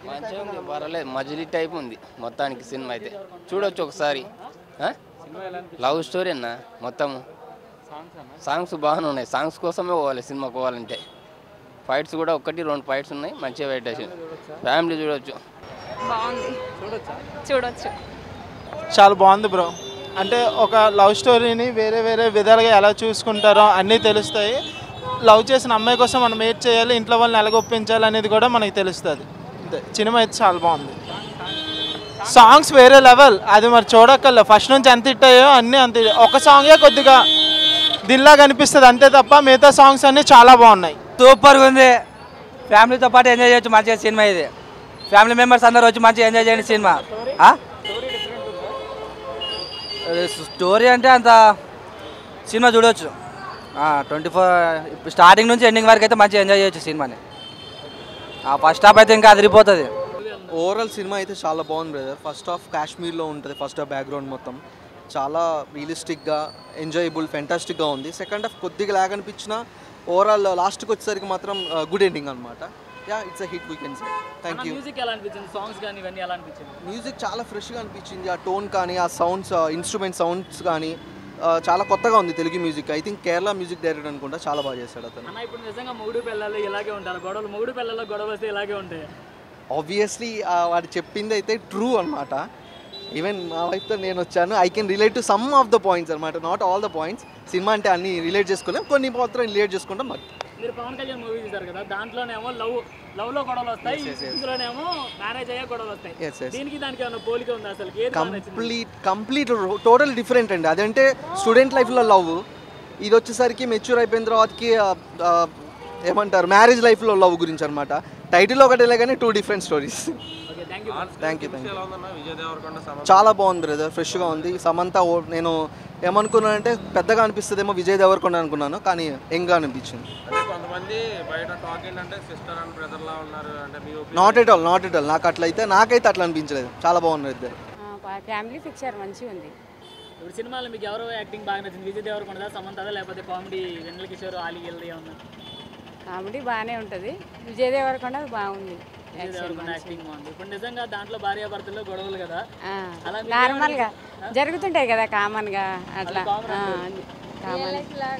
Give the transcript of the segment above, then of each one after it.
మంచిగా ఉంది పర్వాలేదు మజిలీ టైప్ ఉంది మొత్తానికి సినిమా అయితే చూడొచ్చు ఒకసారి ఆ? లవ్ స్టోరీ అన్న మొత్తం సాంగ్స్ బాగానే ఉన్నాయి సాంగ్స్ కోసమే పోవాలి సినిమాకి పోవాలంటే ఫైట్స్ కూడా ఒకటి రెండు ఫైట్స్ ఉన్నాయి మంచిగా పెట్టేసి ఫ్యామిలీ చూడొచ్చు బాగుంది చూడొచ్చు చాలా బాగుంది బ్రో అంటే ఒక లవ్ స్టోరీని వేరే వేరే విధాలుగా ఎలా చూసుకుంటారో అన్నీ తెలుస్తాయి లవ్ చేసిన అమ్మాయి కోసం మనం ఏం చేయాలి ఇంట్లో వాళ్ళని ఎలాగ ఒప్పించాలి అనేది కూడా మనకి తెలుస్తుంది అంతే సినిమా అయితే చాలా బాగుంది సాంగ్స్ వేరే లెవెల్ అది మరి చూడక్కర్లే ఫస్ట్ నుంచి ఎంత హిట్ అయ్యో అన్నీ అంత hit. ఒక సాంగే కొద్దిగా దీనిలాగా అనిపిస్తుంది అంతే తప్ప మిగతా సాంగ్స్ అన్నీ చాలా బాగున్నాయి సూపర్గా ఉంది ఫ్యామిలీతో పాటు ఎంజాయ్ చేయొచ్చు మంచిగా సినిమా ఇది ఫ్యామిలీ మెంబర్స్ అందరూ వచ్చి మంచిగా ఎంజాయ్ చేయండి సినిమా ఆ? అది స్టోరీ అంటే అంత సినిమా చూడవచ్చు ట్వంటీ ఫోర్ స్టార్టింగ్ నుంచి ఎండింగ్ వరకు అయితే మంచిగా ఎంజాయ్ చేయొచ్చు సినిమాని ఫస్ట్ హాఫ్ అయితే ఇంకా అదిరిపోతుంది ఓవరాల్ సినిమా అయితే చాలా బాగుంది బ్రదర్ ఫస్ట్ హాఫ్ కాశ్మీర్లో ఉంటుంది ఫస్ట్ హాఫ్ బ్యాక్గ్రౌండ్ మొత్తం చాలా రియలిస్టిక్గా ఎంజాయబుల్ ఫెంటాస్టిక్గా ఉంది సెకండ్ హాఫ్ కొద్దిగా లాగ్ అనిపించిన ఓవరాల్ లాస్ట్కి వచ్చేసరికి మాత్రం గుడ్ ఎండింగ్ అనమాట yeah it's a hit we can say thank you music ఎలా అనిపించింది సాంగ్స్ కానీ ఇవన్నీ ఎలా అనిపించింది మ్యూజిక్ చాలా ఫ్రెష్గా అనిపించింది ఆ టోన్ కానీ ఆ సౌండ్స్ ఇన్స్ట్రుమెంట్ సౌండ్స్ కానీ ఆ, చాలా కొత్తగా ఉంది Telugu music I think Kerala music director అనుకుంటా చాలా బాగా చేశాడు అతను అన్న ఇప్పుడు నిజంగా మొగుడు పిల్లలు ఇలాగే ఉంటారు గొడవలు మొగుడు పిల్లలు గొడవ వస్తే ఇలాగే ఉంటాయి ఆబ్వియస్లీ వాడు చెప్పింది అయితే ట్రూ అనమాట ఈవెన్ మా వైఫ్తో నేను వచ్చాను I can relate to some of the points అనమాట not all the points cinema అంటే అన్ని రిలేట్ చేసుకోలేం కొన్ని మాత్రం రిలేట్ చేసుకుంటాం బట్ మీరు పవన్ కళ్యాణ్ మూవీ చూసారు కదా దాంట్లోనేమో లవ్ లవ్ లో గొడవలు వస్తాయి Yes, yes, yes. ఇందులోనేమో మ్యారేజ్ అయ్యే గొడవలు వస్తాయి Yes, yes. దీనికి దానికి ఏమైనా పోలిక ఉంది అసలు ఏది బాగా నచ్చింది? కంప్లీట్ కంప్లీట్ టోటల్ డిఫరెంట్ అండి అదంటే స్టూడెంట్ లైఫ్లో లవ్ ఇది వచ్చేసరికి మెచ్యూర్ అయిపోయిన తర్వాతకి ఆ, ఆ, ఏమంటారు మ్యారేజ్ లైఫ్లో లవ్ గురించి అనమాట టైటిల్ ఒకటేలే కానీ two different stories okay thank you thank you thank you చాలా బాగుంది బ్రదర్ ఫ్రెష్గా ఉంది సమంత ఓ- నేను ఏమనుకున్నానంటే పెద్దగా అనిపిస్తుందేమో విజయ్ దేవరకొండ అనుకున్నాను కానీ యంగ్గా అనిపించింది అంటే కొంతమంది బయట టాక్ ఏంటంటే సిస్టర్ అండ్ బ్రదర్ లా ఉన్నారు అంటే మీ opinion not at all not at all నాకు అట్లయితే నాకైతే అట్లా అనిపించలేదు చాలా బాగున్నారు ఇద్దరు ఫ్యామిలీ పిక్చర్ మంచిగా ఉంది ఇప్పుడు సినిమాలో మీకు ఎవరో యాక్టింగ్ బాగా నచ్చింది విజయ్ దేవరకొండ సమంతదా లేకపోతే కామెడీ వెన్నెల కిషోర్ ఆలి గిల్ది ఏమన్నా కామెడీ బాగానే ఉంటుంది విజయ్ దేవరకొండ బాగుంది విజయ్ దేవరకొండ యాక్టింగ్ బాగుంది ఇప్పుడు నిజంగా దాంట్లో భార్యాభర్తల్లో గొడవలు కదా అలా మీకు నార్మల్గా జరుగుతుంటాయి కదా కామన్గా అట్లా common కామన్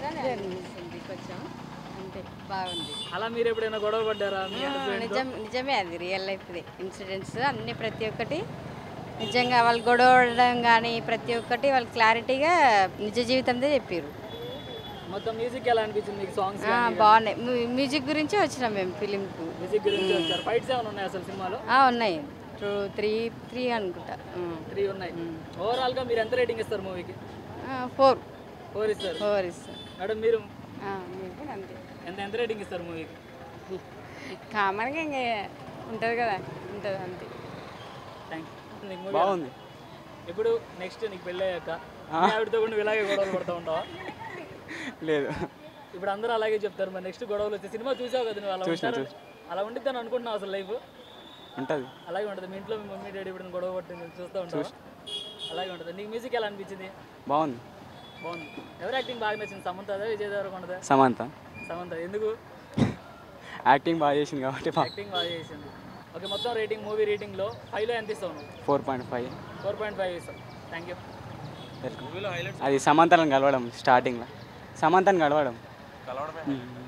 కొంచెం అంతే బాగుంది అలా మీరు ఎప్పుడైనా గొడవ పడ్డారా మీ husband తో? నిజం నిజమే అది రియల్ లైఫ్ది ఇన్సిడెంట్స్ అన్ని ప్రతి ఒక్కటి నిజంగా వాళ్ళు గొడవడం కానీ ప్రతి ఒక్కటి వాళ్ళు క్లారిటీగా నిజ జీవితందే చెప్పారు మొత్తం మ్యూజిక్ ఎలా అనిపించింది మీకు సాంగ్స్ బాగున్నాయి మ్యూ- మ్యూజిక్ గురించి వచ్చినాం మేము ఫిలింకు మ్యూజిక్ గురించి వచ్చారు ఫైట్స్ ఏమైనా ఉన్నాయి అసలు సినిమాలో ఉన్నాయి టూ త్రీ త్రీ అనుకుంటా త్రీ ఉన్నాయి ఓవరాల్ గా మీరు ఎంత రేటింగ్ ఇస్తారు మూవీకి ఫోర్ ఫోర్ ఇస్తారు ఫోర్ ఇస్తాం మేడం మీరు మీకు కూడా అంతే ఎంత ఎంత రేటింగ్ ఇస్తారు మూవీకి కామన్గా ఇంకా ఉంటుంది కదా ఉంటుంది అంతే థ్యాంక్ యూ బాగుంది ఇప్పుడు నెక్స్ట్ నీకు పెళ్ళి అయ్యాక మీ ఆవిడతో కూడా నువ్వు ఇలాగే గొడవలు పడుతూ ఉంటావా లేదు ఇప్పుడు అందరూ అలాగే చెప్తారు మరి నెక్స్ట్ గొడవలు వచ్చే సినిమా చూసావు కదా నువ్వు అలా ఉంటారు అలా ఉండిద్దని అనుకుంటున్నావు అసలు లైఫ్ ఉంటుంది అలాగే ఉంటుంది మీ ఇంట్లో మీ మమ్మీ డాడీ ఇప్పుడు గొడవ పట్టింది చూస్తూ ఉంటావు అలాగే ఉంటుంది నీకు మ్యూజిక్ ఎలా అనిపించింది బాగుంది బాగుంది ఎవరు యాక్టింగ్ బాగా నచ్చింది సమంతదా విజయ్ దేవరకొండదా సమంత సమంత ఎందుకు యాక్టింగ్ బాగా చేసింది కాబట్టి యాక్టింగ్ బాగా చేసింది ఓకే మొత్తం రేటింగ్ మూవీ రేటింగ్లో ఫైవ్లో ఎంత ఇస్తావు నువ్వు four point five four point five ఇస్తావు థ్యాంక్ యూ అది సమంతలను కలవడం స్టార్టింగ్లో సమంతను కలవడం కలవడమే మ్మ్.